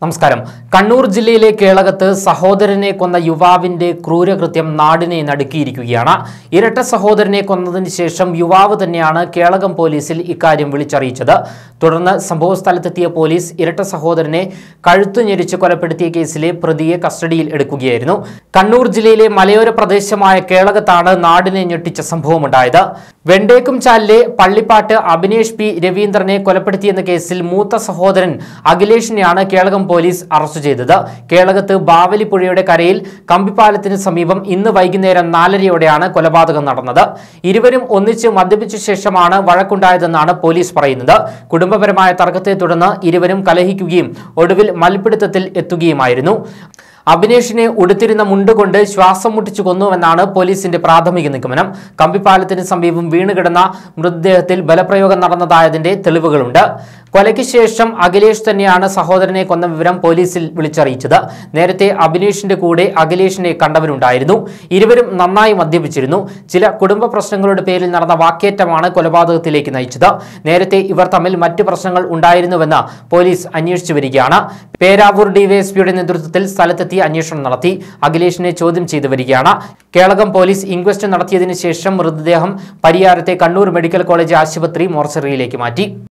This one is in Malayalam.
നമസ്കാരം കണ്ണൂർ ജില്ലയിലെ കേളകത്ത് സഹോദരനെ കൊന്ന യുവാവിന്റെ ക്രൂരകൃത്യം നാടിനെ നടുക്കിയിരിക്കുകയാണ് ഇരട്ട സഹോദരനെ കൊന്നതിന് ശേഷം യുവാവ് തന്നെയാണ് കേളകം പോലീസിൽ ഇക്കാര്യം വിളിച്ചറിയിച്ചത് തുടർന്ന് സംഭവസ്ഥലത്തെത്തിയ പോലീസ് ഇരട്ട സഹോദരനെ കഴുത്തു ഞെരിച്ച് കൊലപ്പെടുത്തിയ കേസിലെ പ്രതിയെ കസ്റ്റഡിയിൽ എടുക്കുകയായിരുന്നു കണ്ണൂർ ജില്ലയിലെ മലയോര പ്രദേശമായ കേളകത്താണ് നാടിനെ ഞെട്ടിച്ച സംഭവമുണ്ടായത് വെണ്ടേക്കും ചാലിലെ പള്ളിപ്പാട്ട് അഭിനേഷ് പി രവീന്ദ്രനെ കൊലപ്പെടുത്തിയെന്ന കേസിൽ മൂത്ത സഹോദരൻ അഖിലേഷിനെയാണ് കേളകം പോലീസ് അറസ്റ്റ് ചെയ്തത് കേളകത്ത് ബാവലിപ്പുഴയുടെ കരയിൽ കമ്പിപ്പാലത്തിന് സമീപം ഇന്ന് വൈകുന്നേരം നാലരയോടെയാണ് കൊലപാതകം നടന്നത് ഇരുവരും ഒന്നിച്ച് മദ്യപിച്ച ശേഷമാണ് വഴക്കുണ്ടായതെന്നാണ് പോലീസ് പറയുന്നത് കുടുംബപരമായ തർക്കത്തെ തുടർന്ന് ഇരുവരും കലഹിക്കുകയും ഒടുവിൽ മൽപ്പിടുത്തത്തിൽ എത്തുകയുമായിരുന്നു അഭിനേഷിനെ ഉടുത്തിരുന്ന മുണ്ടുകൊണ്ട് ശ്വാസം മുട്ടിച്ചു കൊന്നുവെന്നാണ് പോലീസിന്റെ പ്രാഥമിക നിഗമനം കമ്പിപ്പാലത്തിന് സമീപം വീണുകിടന്ന മൃതദേഹത്തിൽ ബലപ്രയോഗം നടന്നതായതിന്റെ തെളിവുകളുണ്ട് കൊലയ്ക്ക് ശേഷം അഖിലേഷ് തന്നെയാണ് സഹോദരനെ കൊന്ന വിവരം പോലീസിൽ വിളിച്ചറിയിച്ചത് നേരത്തെ അഭിനേഷിന്റെ കൂടെ അഖിലേഷിനെ കണ്ടവരുണ്ടായിരുന്നു ഇരുവരും നന്നായി മദ്യപിച്ചിരുന്നു ചില കുടുംബ പ്രശ്നങ്ങളുടെ പേരിൽ നടന്ന വാക്കേറ്റമാണ് കൊലപാതകത്തിലേക്ക് നയിച്ചത് നേരത്തെ ഇവർ തമ്മിൽ മറ്റ് പ്രശ്നങ്ങൾ ഉണ്ടായിരുന്നുവെന്ന് പോലീസ് അന്വേഷിച്ചു വരികയാണ് പേരാവൂർ ഡിവൈഎസ്പിയുടെ നേതൃത്വത്തിൽ സ്ഥലത്തെത്തി അന്വേഷണം നടത്തി അഖിലേഷിനെ ചോദ്യം ചെയ്തു വരികയാണ് കേളകം പോലീസ് ഇൻക്വസ്റ്റ് നടത്തിയതിനു ശേഷം മൃതദേഹം പരിയാരത്തെ കണ്ണൂർ മെഡിക്കൽ കോളേജ് ആശുപത്രി മോർച്ചറിയിലേക്ക് മാറ്റി